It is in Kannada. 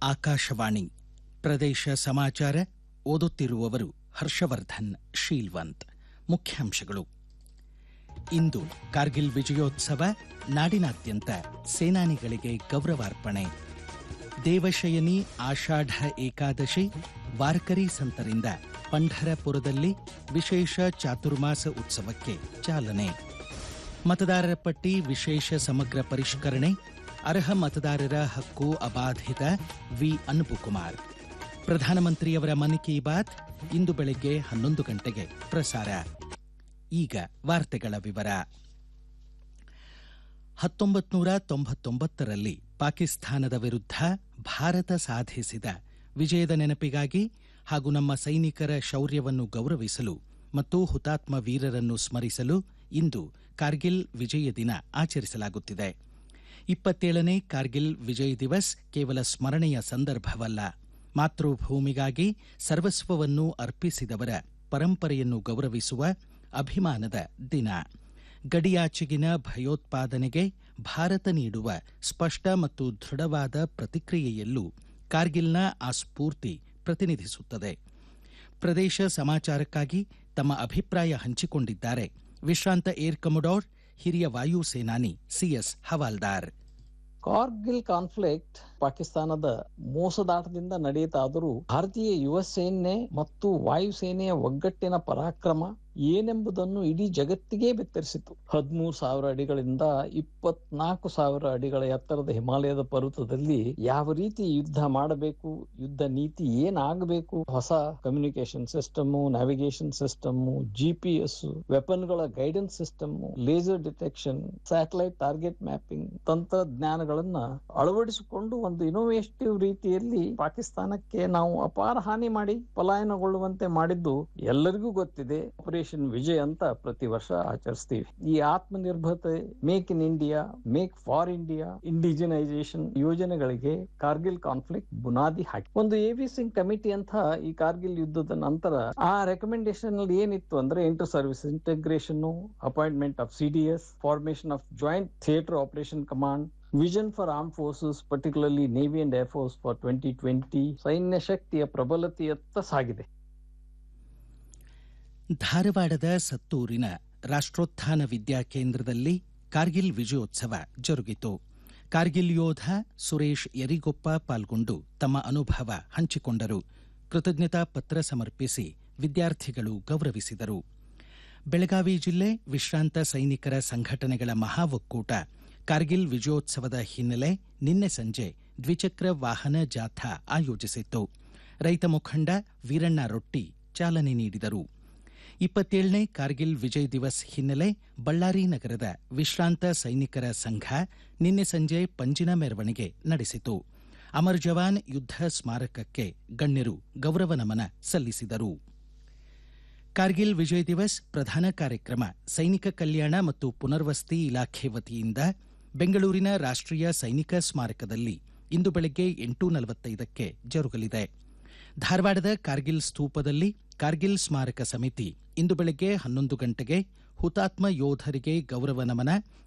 ಆಕಾಶವಾಣಿ ಪ್ರದೇಶ ಸಮಾಚಾರ ಓದುತ್ತಿರುವವರು ಹರ್ಷವರ್ಧನ್ ಶೀಲ್ವಂತ್ ಮುಖ್ಯಾಂಶಗಳು ಇಂದು ಕಾರ್ಗಿಲ್ ವಿಜಯೋತ್ಸವ ನಾಡಿನಾದ್ಯಂತ ಸೇನಾನಿಗಳಿಗೆ ಗೌರವಾರ್ಪಣೆ ದೇವಶಯನಿ ಆಷಾಢ ಏಕಾದಶಿ ವಾರ್ಕರಿ ಸಂತರಿಂದ ಪಂಢರಪುರದಲ್ಲಿ ವಿಶೇಷ ಚಾತುರ್ಮಾಸ ಉತ್ಸವಕ್ಕೆ ಚಾಲನೆ ಮತದಾರರ ಪಟ್ಟಿ ವಿಶೇಷ ಸಮಗ್ರ ಪರಿಷ್ಕರಣೆ ಅರ್ಹ ಮತದಾರರ ಹಕ್ಕು ಅಬಾಧಿತ ವಿ ಅನ್ಬುಕುಮಾರ್ ಪ್ರಧಾನಮಂತ್ರಿಯವರ ಮನ್ ಕಿ ಬಾತ್ ಇಂದು ಬೆಳಗ್ಗೆ ಹನ್ನೊಂದು ಗಂಟೆಗೆ ಪ್ರಸಾರ ಈಗ ವಾರ್ತೆಗಳ ವಿವರ ಹತ್ತೊಂಬತ್ತು ನೂರ ತೊಂಬತ್ತೊಂಬತ್ತರಲ್ಲಿ ಪಾಕಿಸ್ತಾನದ ವಿರುದ್ಧ ಭಾರತ ಸಾಧಿಸಿದ ವಿಜಯದ ನೆನಪಿಗಾಗಿ ಹಾಗೂ ನಮ್ಮ ಸೈನಿಕರ ಶೌರ್ಯವನ್ನು ಗೌರವಿಸಲು ಮತ್ತು ಹುತಾತ್ಮ ವೀರರನ್ನು ಸ್ಮರಿಸಲು ಇಂದು ಕಾರ್ಗಿಲ್ ವಿಜಯ ದಿನ ಆಚರಿಸಲಾಗುತ್ತಿದೆ ಇಪ್ಪತ್ತೇಳನೇ ಕಾರ್ಗಿಲ್ ವಿಜಯ್ ದಿವಸ್ ಕೇವಲ ಸ್ಮರಣೆಯ ಸಂದರ್ಭವಲ್ಲ ಮಾತೃಭೂಮಿಗಾಗಿ ಸರ್ವಸ್ವವನ್ನು ಅರ್ಪಿಸಿದವರ ಪರಂಪರೆಯನ್ನು ಗೌರವಿಸುವ ಅಭಿಮಾನದ ದಿನ ಗಡಿಯಾಚೆಗಿನ ಭಯೋತ್ಪಾದನೆಗೆ ಭಾರತ ನೀಡುವ ಸ್ಪಷ್ಟ ಮತ್ತು ದೃಢವಾದ ಪ್ರತಿಕ್ರಿಯೆಯಲ್ಲೂ ಕಾರ್ಗಿಲ್ನ ಆ ಸ್ಫೂರ್ತಿ ಪ್ರತಿನಿಧಿಸುತ್ತದೆ ಪ್ರದೇಶ ಸಮಾಚಾರಕ್ಕಾಗಿ ತಮ್ಮ ಅಭಿಪ್ರಾಯ ಹಂಚಿಕೊಂಡಿದ್ದಾರೆ ವಿಶ್ರಾಂತ ಏರ್ ಕಮೊಡೋರ್ ಹಿರಿಯ ವಾಯು ಸೇನಾನಿ ಸಿಎಸ್ ಹವಾಲ್ದಾರ್ ಕಾರ್ಗಿಲ್ ಕಾನ್ಫ್ಲಿಕ್ಟ್ ಪಾಕಿಸ್ತಾನದ ಮೋಸದಾಟದಿಂದ ನಡೆಯಿತಾದರೂ ಭಾರತೀಯ ಯುವ ಸೇನೆ ಮತ್ತು ವಾಯುಸೇನೆಯ ಒಗ್ಗಟ್ಟಿನ ಪರಾಕ್ರಮ ಏನೆಂಬುದನ್ನು ಇಡೀ ಜಗತ್ತಿಗೆ ಬೆತ್ತರಿಸಿತು ಹದಿಮೂರು ಸಾವಿರ ಅಡಿಗಳಿಂದ ಇಪ್ಪತ್ನಾಲ್ಕು ಸಾವಿರ ಅಡಿಗಳ ಎತ್ತರದ ಹಿಮಾಲಯದ ಪರ್ವತದಲ್ಲಿ ಯಾವ ರೀತಿ ಯುದ್ಧ ಮಾಡಬೇಕು ಯುದ್ಧ ನೀತಿ ಏನಾಗಬೇಕು ಹೊಸ communication system navigation system GPS ವೆಪನ್ಗಳ guidance system laser detection satellite target mapping ತಂತ್ರಜ್ಞಾನಗಳನ್ನ ಅಳವಡಿಸಿಕೊಂಡು ಒಂದು ಇನೋವೇಟಿವ್ ರೀತಿಯಲ್ಲಿ ಪಾಕಿಸ್ತಾನಕ್ಕೆ ನಾವು ಅಪಾರ ಹಾನಿ ಮಾಡಿ ಪಲಾಯನಗೊಳ್ಳುವಂತೆ ಮಾಡಿದ್ದು ಎಲ್ಲರಿಗೂ ಗೊತ್ತಿದೆ ಆಪರೇಷನ್ ವಿಜಯ್ ಅಂತ ಪ್ರತಿ ವರ್ಷ ಆಚರಿಸ್ತೀವಿ ಈ ಆತ್ಮನಿರ್ಭರತೆ make in India make for India indigenisation ಯೋಜನೆಗಳಿಗೆ ಕಾರ್ಗಿಲ್ ಕಾನ್ಫ್ಲಿಕ್ಟ್ ಬುನಾದಿ ಹಾಕಿ ಒಂದು ಎ ವಿ ಸಿಂಗ್ ಕಮಿಟಿ ಅಂತ ಈ ಕಾರ್ಗಿಲ್ ಯುದ್ಧದ ನಂತರ ಆ ರೆಕಮೆಂಡೇಶನ್ ಅಲ್ಲಿ ಏನಿತ್ತು ಅಂದ್ರೆ inter service integration appointment of CDS formation of joint theatre operation command vision for arm forces particularly navy and air force for twenty twenty ಸೈನ್ಯ ಶಕ್ತಿಯ ಪ್ರಬಲತೆಯತ್ತ ಸಾಗಿದೆ ಧಾರವಾಡದ ಸತ್ತೂರಿನ ರಾಷ್ಟ್ರೋತ್ಥಾನ ವಿದ್ಯಾಕೇಂದ್ರದಲ್ಲಿ ಕಾರ್ಗಿಲ್ ವಿಜಯೋತ್ಸವ ಜರುಗಿತು ಕಾರ್ಗಿಲ್ ಯೋಧ ಸುರೇಶ್ ಯರಿಗೊಪ್ಪ ಪಾಲ್ಗೊಂಡು ತಮ್ಮ ಅನುಭವ ಹಂಚಿಕೊಂಡರು ಕೃತಜ್ಞತಾ ಪತ್ರ ಸಮರ್ಪಿಸಿ ವಿದ್ಯಾರ್ಥಿಗಳು ಗೌರವಿಸಿದರು ಬೆಳಗಾವಿ ಜಿಲ್ಲೆ ವಿಶ್ರಾಂತ ಸೈನಿಕರ ಸಂಘಟನೆಗಳ ಮಹಾ ಒಕ್ಕೂಟ ಕಾರ್ಗಿಲ್ ವಿಜಯೋತ್ಸವದ ಹಿನ್ನೆಲೆ ನಿನ್ನೆ ಸಂಜೆ ದ್ವಿಚಕ್ರ ವಾಹನ ಜಾಥಾ ಆಯೋಜಿಸಿತ್ತು ರೈತ ಮುಖಂಡ ವೀರಣ್ಣ ರೊಟ್ಟಿ ಚಾಲನೆ ನೀಡಿದರು ಇಪ್ಪತ್ತೇಳನೇ ಕಾರ್ಗಿಲ್ ವಿಜಯ್ ದಿವಸ್ ಹಿನ್ನೆಲೆ ಬಳ್ಳಾರಿ ನಗರದ ವಿಶ್ರಾಂತ ಸೈನಿಕರ ಸಂಘ ನಿನ್ನೆ ಸಂಜೆ ಪಂಜಿನ ಮೆರವಣಿಗೆ ನಡೆಸಿತು ಅಮರ್ ಜವಾನ್ ಯುದ್ಧ ಸ್ಮಾರಕಕ್ಕೆ ಗಣ್ಯರು ಗೌರವ ನಮನ ಸಲ್ಲಿಸಿದರು ಕಾರ್ಗಿಲ್ ವಿಜಯ್ ದಿವಸ್ ಪ್ರಧಾನ ಕಾರ್ಯಕ್ರಮ ಸೈನಿಕ ಕಲ್ಯಾಣ ಮತ್ತು ಪುನರ್ವಸತಿ ಇಲಾಖೆ ವತಿಯಿಂದ ಬೆಂಗಳೂರಿನ ರಾಷ್ಟ್ರೀಯ ಸೈನಿಕ ಸ್ಮಾರಕದಲ್ಲಿ ಇಂದು ಬೆಳಗ್ಗೆ ಎಂಟು ನಲವತ್ತೈದಕ್ಕೆ ಜರುಗಲಿದೆ ಧಾರವಾಡದ ಕಾರ್ಗಿಲ್ ಸ್ತೂಪದಲ್ಲಿ ಕಾರ್ಗಿಲ್ ಸ್ಮಾರಕ ಸಮಿತಿ ಇಂದು ಬೆಳಗ್ಗೆ ಹನ್ನೊಂದು ಗಂಟೆಗೆ ಹುತಾತ್ಮ ಯೋಧರಿಗೆ ಗೌರವ ನಮನ